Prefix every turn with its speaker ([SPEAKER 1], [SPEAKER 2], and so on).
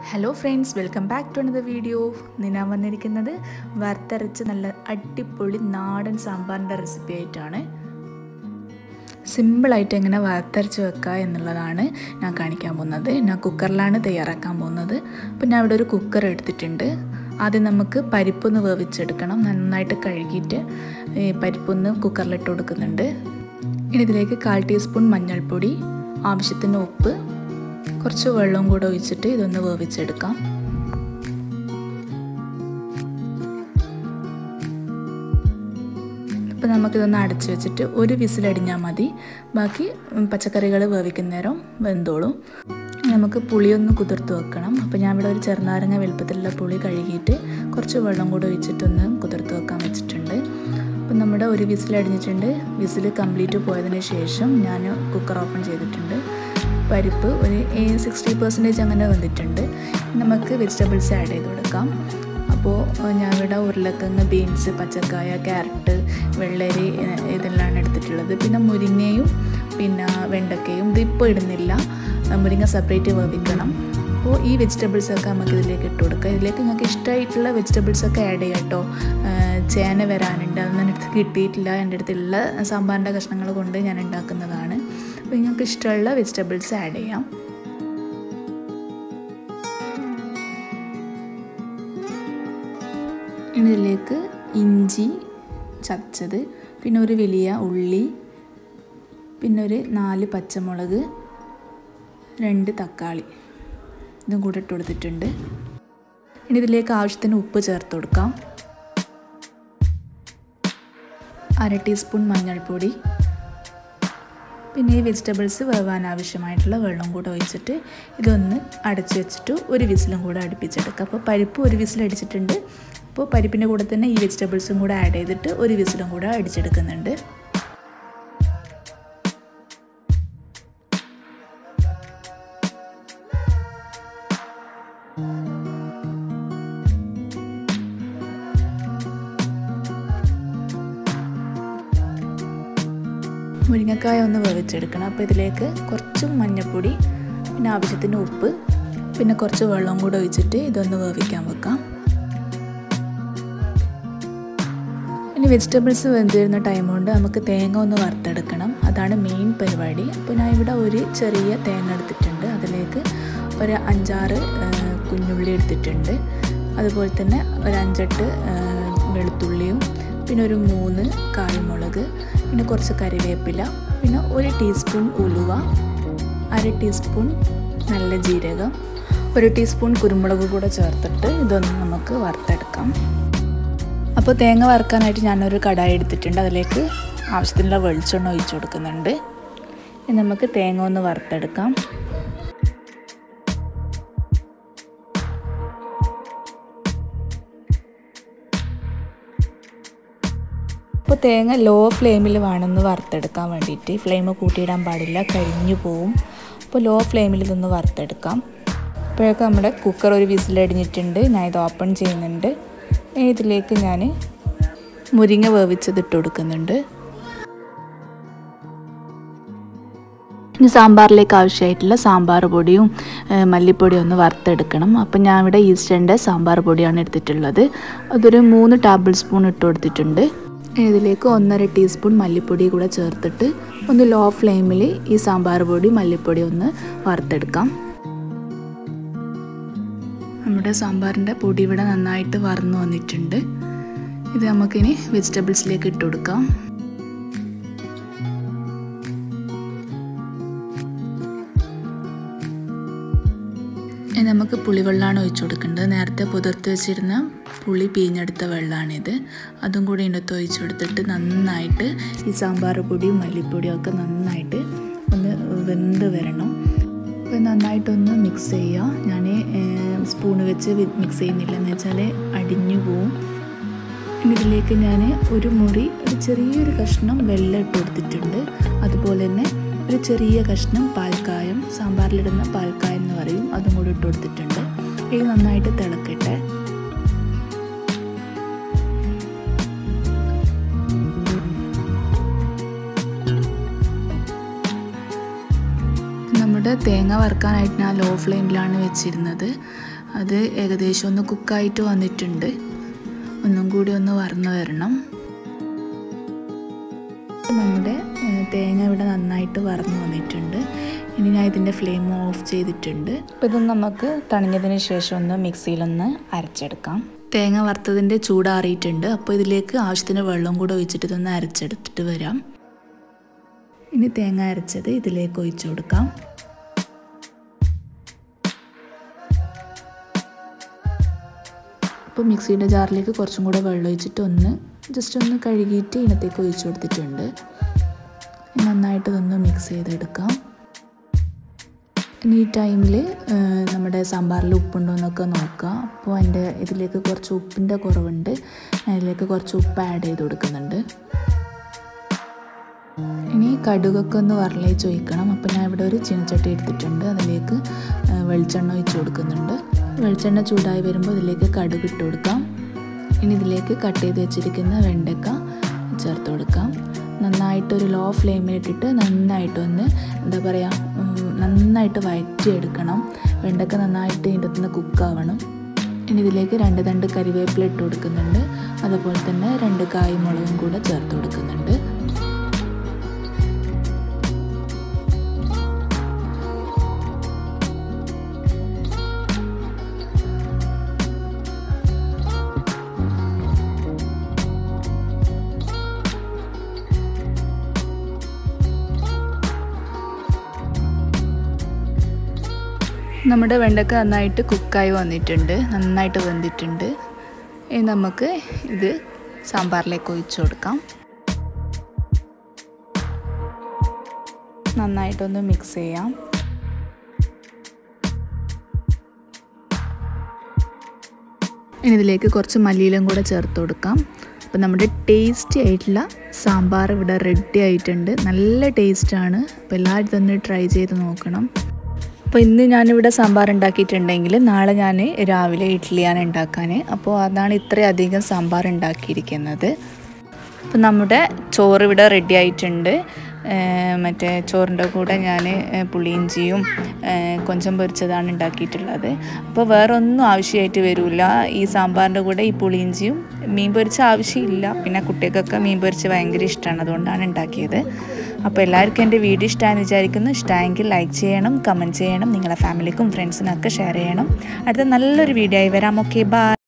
[SPEAKER 1] hello friends welcome back to another video ഞാൻ വന്നിരിക്കുന്നത് വറുത്തരച്ച് നല്ല അടിപൊളി നാടൻ സാമ്പാറിൻ്റെ റെസിപ്പി ആയിട്ടാണ് സിമ്പിളായിട്ട് എങ്ങനെ വറുത്തരച്ച് വെക്കുക എന്നുള്ളതാണ് ഞാൻ കാണിക്കാൻ പോകുന്നത് ഞാൻ കുക്കറിലാണ് തയ്യാറാക്കാൻ പോകുന്നത് അപ്പോൾ ഞാൻ ഇവിടെ ഒരു കുക്കർ എടുത്തിട്ടുണ്ട് ആദ്യം നമുക്ക് പരിപ്പൊന്ന് വേവിച്ചെടുക്കണം നന്നായിട്ട് കഴുകിയിട്ട് ഈ പരിപ്പൊന്ന് കുക്കറിലിട്ട് കൊടുക്കുന്നുണ്ട് ഇനി ഇതിലേക്ക് കാൽ ടീസ്പൂൺ മഞ്ഞൾപ്പൊടി ആവശ്യത്തിന് ഉപ്പ് കുറച്ച് വെള്ളവും കൂടെ ഒഴിച്ചിട്ട് ഇതൊന്ന് വേവിച്ചെടുക്കാം അപ്പോൾ നമുക്കിതൊന്ന് അടച്ചു വെച്ചിട്ട് ഒരു വിസിലടിഞ്ഞാൽ മതി ബാക്കി പച്ചക്കറികൾ വേവിക്കുന്നേരം വെന്തോളും നമുക്ക് പുളിയൊന്ന് കുതിർത്ത് വെക്കണം അപ്പോൾ ഞാൻ ഇവിടെ ഒരു ചെറുനാരങ്ങ വലുപ്പത്തിലുള്ള പുളി കഴുകിയിട്ട് കുറച്ച് വെള്ളം കൂടെ ഒഴിച്ചിട്ടൊന്ന് കുതിർത്ത് വെക്കാൻ വെച്ചിട്ടുണ്ട് അപ്പം നമ്മുടെ ഒരു വിസിലടിഞ്ഞിട്ടുണ്ട് വിസിൽ കംപ്ലീറ്റ് പോയതിന് ശേഷം ഞാൻ കുക്കർ ഓപ്പൺ ചെയ്തിട്ടുണ്ട് പരിപ്പ് ഒരു സിക്സ്റ്റി പെർസെൻറ്റേജ് അങ്ങനെ വന്നിട്ടുണ്ട് നമുക്ക് വെജിറ്റബിൾസ് ആഡ് ചെയ്ത് കൊടുക്കാം അപ്പോൾ ഞാൻ ഇവിടെ ഉരുളക്കിഴങ്ങ് ബീൻസ് പച്ചക്കായ ക്യാരറ്റ് വെള്ളരി ഇതെല്ലാം എടുത്തിട്ടുള്ളത് പിന്നെ മുരിങ്ങയും പിന്നെ വെണ്ടക്കയും ഇതിപ്പോൾ ഇടുന്നില്ല മുരിങ്ങ സെപ്പറേറ്റ് വേവിക്കണം അപ്പോൾ ഈ വെജിറ്റബിൾസൊക്കെ നമുക്ക് ഇതിലേക്ക് ഇട്ട് കൊടുക്കുക ഇതിലേക്ക് നിങ്ങൾക്ക് ഇഷ്ടമായിട്ടുള്ള വെജിറ്റബിൾസൊക്കെ ആഡ് ചെയ്യാം കേട്ടോ ചേന വരാനുണ്ട് അതൊന്നും എൻ്റെ അടുത്ത് കിട്ടിയിട്ടില്ല എൻ്റെ അടുത്തുള്ള സാമ്പാറിൻ്റെ കഷ്ണങ്ങൾ കൊണ്ട് ഞാൻ ഉണ്ടാക്കുന്നതാണ് അപ്പോൾ നിങ്ങൾക്ക് ഇഷ്ടമുള്ള വെജിറ്റബിൾസ് ആഡ് ചെയ്യാം ഇനി ഇതിലേക്ക് ഇഞ്ചി ചതച്ചത് പിന്നെ ഒരു വലിയ ഉള്ളി പിന്നെ ഒരു നാല് പച്ചമുളക് രണ്ട് തക്കാളി ഇതും കൂടെ ഇട്ട് കൊടുത്തിട്ടുണ്ട് ഇനി ഇതിലേക്ക് ആവശ്യത്തിന് ഉപ്പ് ചേർത്ത് കൊടുക്കാം അര ടീസ്പൂൺ മഞ്ഞൾപ്പൊടി പിന്നെ ഈ വെജിറ്റബിൾസ് വേവാൻ ആവശ്യമായിട്ടുള്ള വെള്ളം കൂടെ ഒഴിച്ചിട്ട് ഇതൊന്ന് അടച്ച് വെച്ചിട്ട് ഒരു വിസിലും കൂടെ അടുപ്പിച്ചെടുക്കുക അപ്പോൾ പരിപ്പ് ഒരു വിസിൽ അടിച്ചിട്ടുണ്ട് അപ്പോൾ പരിപ്പിൻ്റെ കൂടെ തന്നെ ഈ വെജിറ്റബിൾസും കൂടെ ആഡ് ചെയ്തിട്ട് ഒരു വിസിലും കൂടെ അടിച്ചെടുക്കുന്നുണ്ട് മുരിങ്ങക്കായ ഒന്ന് വേവിച്ചെടുക്കണം അപ്പോൾ ഇതിലേക്ക് കുറച്ച് മഞ്ഞൾപ്പൊടി പിന്നെ ആവശ്യത്തിന് ഉപ്പ് പിന്നെ കുറച്ച് വെള്ളം കൂടെ ഒഴിച്ചിട്ട് ഇതൊന്ന് വേവിക്കാൻ വെക്കാം ഇനി വെജിറ്റബിൾസ് വെന്തിരുന്ന ടൈം കൊണ്ട് നമുക്ക് തേങ്ങ ഒന്ന് വറുത്തെടുക്കണം അതാണ് മെയിൻ പരിപാടി അപ്പോൾ ഞാൻ ഇവിടെ ഒരു ചെറിയ തേങ്ങ എടുത്തിട്ടുണ്ട് അതിലേക്ക് ഒരു അഞ്ചാറ് കുഞ്ഞുള്ളി എടുത്തിട്ടുണ്ട് അതുപോലെ തന്നെ ഒരു അഞ്ചെട്ട് വെളുത്തുള്ളിയും പിന്നെ ഒരു മൂന്ന് കായ്മുളക് പിന്നെ കുറച്ച് കറിവേപ്പില പിന്നെ ഒരു ടീസ്പൂൺ ഉലുവ അര ടീസ്പൂൺ നല്ല ജീരകം ഒരു ടീസ്പൂൺ കുരുമുളക് കൂടെ ചേർത്തിട്ട് ഇതൊന്ന് നമുക്ക് വറുത്തെടുക്കാം അപ്പോൾ തേങ്ങ വറുക്കാനായിട്ട് ഞാനൊരു കടായി എടുത്തിട്ടുണ്ട് അതിലേക്ക് ആവശ്യത്തിനുള്ള വെളിച്ചെണ്ണ ഒഴിച്ചു കൊടുക്കുന്നുണ്ട് ഇനി നമുക്ക് തേങ്ങ ഒന്ന് വറുത്തെടുക്കാം അപ്പോൾ തേങ്ങ ലോ ഫ്ലെയിമിൽ വേണമെന്ന് വറുത്തെടുക്കാൻ വേണ്ടിയിട്ട് ഫ്ലെയിം കൂട്ടിയിടാൻ പാടില്ല കരിഞ്ഞു പോവും അപ്പോൾ ലോ ഫ്ലെയിമിൽ ഇതൊന്ന് വറുത്തെടുക്കാം അപ്പോഴൊക്കെ നമ്മുടെ കുക്കർ ഒരു വിസിലടിഞ്ഞിട്ടുണ്ട് ഞാൻ ഇത് ഓപ്പൺ ചെയ്യുന്നുണ്ട് ഇതിലേക്ക് ഞാൻ മുരിങ്ങ വേവിച്ചത് ഇട്ട് കൊടുക്കുന്നുണ്ട് ഇനി സാമ്പാറിലേക്ക് ആവശ്യമായിട്ടുള്ള സാമ്പാർ പൊടിയും മല്ലിപ്പൊടിയും ഒന്ന് വറുത്തെടുക്കണം അപ്പം ഞാൻ ഇവിടെ ഈസ്റ്റേൻ്റെ സാമ്പാർ പൊടിയാണ് എടുത്തിട്ടുള്ളത് അതൊരു മൂന്ന് ടേബിൾ സ്പൂൺ ഇട്ട് കൊടുത്തിട്ടുണ്ട് ഇതിലേക്ക് ഒന്നര ടീസ്പൂൺ മല്ലിപ്പൊടി കൂടെ ചേർത്തിട്ട് ഒന്ന് ലോ ഫ്ലെയിമിൽ ഈ സാമ്പാർ പൊടി മല്ലിപ്പൊടി ഒന്ന് വറുത്തെടുക്കാം നമ്മുടെ സാമ്പാറിൻ്റെ പൊടി ഇവിടെ നന്നായിട്ട് വറന്നു വന്നിട്ടുണ്ട് ഇത് നമുക്കിനി വെജിറ്റബിൾസിലേക്ക് ഇട്ട് കൊടുക്കാം നമുക്ക് പുളിവെള്ളമാണ് ഒഴിച്ചു കൊടുക്കേണ്ടത് നേരത്തെ പുതിർത്ത് വെച്ചിരുന്ന പുളി പിഴിഞ്ഞെടുത്ത വെള്ളമാണിത് അതും കൂടി ഇതിനകത്ത് ഒഴിച്ചു കൊടുത്തിട്ട് നന്നായിട്ട് ഈ സാമ്പാർ പൊടിയും മല്ലിപ്പൊടിയും ഒക്കെ നന്നായിട്ട് ഒന്ന് വെന്ത് വരണം അപ്പോൾ നന്നായിട്ടൊന്ന് മിക്സ് ചെയ്യുക ഞാൻ സ്പൂണ് വെച്ച് മിക്സ് ചെയ്യുന്നില്ല എന്ന് വെച്ചാൽ അടിഞ്ഞു പോവും ഇതിലേക്ക് ഞാൻ ഒരു മുറി ഒരു ചെറിയൊരു കഷ്ണം വെള്ളം ഇട്ട് കൊടുത്തിട്ടുണ്ട് അതുപോലെ തന്നെ ഒരു ചെറിയ കഷ്ണം പാൽക്കായം സാമ്പാറിലിടുന്ന പാൽക്കായം എന്ന് പറയും അതും കൂടി ഇട്ട് കൊടുത്തിട്ടുണ്ട് ഇത് നന്നായിട്ട് തിളക്കട്ടെ നമ്മുടെ തേങ്ങ വറുക്കാനായിട്ട് ഞാൻ ലോ ഫ്ലെയിമിലാണ് വെച്ചിരുന്നത് അത് ഏകദേശം ഒന്ന് കുക്കായിട്ട് വന്നിട്ടുണ്ട് ഒന്നും കൂടി ഒന്ന് വറന്ന് വരണം നമ്മുടെ തേങ്ങ ഇവിടെ നന്നായിട്ട് വറന്ന് വന്നിട്ടുണ്ട് ഇനി ഞാൻ ഇതിൻ്റെ ഫ്ലെയിം ഓഫ് ചെയ്തിട്ടുണ്ട് അപ്പോൾ ഇത് നമുക്ക് തണിഞ്ഞതിന് ശേഷം ഒന്ന് മിക്സിയിലൊന്ന് അരച്ചെടുക്കാം തേങ്ങ വറുത്തതിൻ്റെ ചൂടാറിയിട്ടുണ്ട് അപ്പോൾ ഇതിലേക്ക് ആവശ്യത്തിന് വെള്ളം കൂടെ ഒഴിച്ചിട്ട് ഇതൊന്ന് അരച്ചെടുത്തിട്ട് വരാം ഇനി തേങ്ങ അരച്ചത് ഇതിലേക്ക് ഒഴിച്ചു കൊടുക്കാം അപ്പോൾ മിക്സിയുടെ ജാറിലേക്ക് കുറച്ചും കൂടെ വെള്ളം ഒഴിച്ചിട്ട് ഒന്ന് ജസ്റ്റ് ഒന്ന് കഴുകിയിട്ട് ഇതിനകത്തേക്ക് ഒഴിച്ചു കൊടുത്തിട്ടുണ്ട് നന്നായിട്ട് ഇതൊന്ന് മിക്സ് ചെയ്തെടുക്കാം ഇനി ഈ ടൈമിൽ നമ്മുടെ സാമ്പാറിൽ ഉപ്പുണ്ടോ എന്നൊക്കെ നോക്കുക അപ്പോൾ അതിൻ്റെ ഇതിലേക്ക് കുറച്ച് ഉപ്പിൻ്റെ കുറവുണ്ട് അതിലേക്ക് കുറച്ച് ഉപ്പ് ആഡ് ചെയ്ത് കൊടുക്കുന്നുണ്ട് ഇനി കടുകൊക്കെ ഒന്ന് വറലേച്ച് ഒഴിക്കണം അപ്പോൾ ഞാൻ ഇവിടെ ഒരു ചീനച്ചട്ടി എടുത്തിട്ടുണ്ട് അതിലേക്ക് വെളിച്ചെണ്ണ ഒഴിച്ച് കൊടുക്കുന്നുണ്ട് വെളിച്ചെണ്ണ ചൂടായി വരുമ്പോൾ ഇതിലേക്ക് കടുക് ഇട്ട് കൊടുക്കാം ഇനി ഇതിലേക്ക് കട്ട് ചെയ്ത് വെച്ചിരിക്കുന്ന വെണ്ടക്ക ചേർത്ത് കൊടുക്കാം നന്നായിട്ടൊരു ലോ ഫ്ലെയിമിലിട്ടിട്ട് നന്നായിട്ടൊന്ന് എന്താ പറയുക നന്നായിട്ട് വഴറ്റിയെടുക്കണം വെണ്ടക്ക നന്നായിട്ട് ഇതിൻ്റെ നിന്ന് കുക്കാവണം ഇനി ഇതിലേക്ക് രണ്ട് തണ്ട് കരിവേപ്പില ഇട്ട് കൊടുക്കുന്നുണ്ട് അതുപോലെ തന്നെ രണ്ട് കായ് മുളകും കൂടെ ചേർത്ത് കൊടുക്കുന്നുണ്ട് നമ്മുടെ വെണ്ടക്ക നന്നായിട്ട് കുക്കായി വന്നിട്ടുണ്ട് നന്നായിട്ട് വെന്തിട്ടുണ്ട് ഇനി നമുക്ക് ഇത് സാമ്പാറിലേക്ക് ഒഴിച്ചു കൊടുക്കാം നന്നായിട്ടൊന്ന് മിക്സ് ചെയ്യാം ഇനി ഇതിലേക്ക് കുറച്ച് മല്ലിയിലും കൂടെ ചേർത്ത് കൊടുക്കാം അപ്പോൾ നമ്മുടെ ടേസ്റ്റി ആയിട്ടുള്ള സാമ്പാർ ഇവിടെ റെഡി ആയിട്ടുണ്ട് നല്ല ടേസ്റ്റാണ് അപ്പോൾ എല്ലാവരും ഇതൊന്ന് ട്രൈ ചെയ്ത് നോക്കണം അപ്പോൾ ഇന്ന് ഞാനിവിടെ സാമ്പാർ ഉണ്ടാക്കിയിട്ടുണ്ടെങ്കിൽ നാളെ ഞാൻ രാവിലെ ഇഡ്ഡലിയാണ് ഉണ്ടാക്കാൻ അപ്പോൾ അതാണ് ഇത്രയധികം സാമ്പാർ ഉണ്ടാക്കിയിരിക്കുന്നത് അപ്പോൾ നമ്മുടെ ചോറ് ഇവിടെ റെഡി ആയിട്ടുണ്ട് മറ്റേ ചോറിൻ്റെ കൂടെ ഞാൻ പുളിയിഞ്ചിയും കൊഞ്ചം പൊരിച്ചതാണ് ഉണ്ടാക്കിയിട്ടുള്ളത് അപ്പോൾ വേറെ ഒന്നും ആവശ്യമായിട്ട് വരില്ല ഈ സാമ്പാറിൻ്റെ കൂടെ ഈ പുളിയിഞ്ചിയും മീൻ പൊരിച്ച ആവശ്യമില്ല പിന്നെ കുട്ടികൾക്കൊക്കെ മീൻ പൊരിച്ച് ഭയങ്കര ഇഷ്ടമാണ് അതുകൊണ്ടാണ് ഉണ്ടാക്കിയത് അപ്പോൾ എല്ലാവർക്കും എൻ്റെ വീഡിയോ ഇഷ്ടമാണെന്ന് വിചാരിക്കുന്നു ഇഷ്ടമായെങ്കിൽ ലൈക്ക് ചെയ്യണം കമൻറ്റ് ചെയ്യണം നിങ്ങളുടെ ഫാമിലിക്കും ഫ്രണ്ട്സിനൊക്കെ ഷെയർ ചെയ്യണം അടുത്ത നല്ലൊരു വീഡിയോ ആയി വരാം ഓക്കെ ബൈ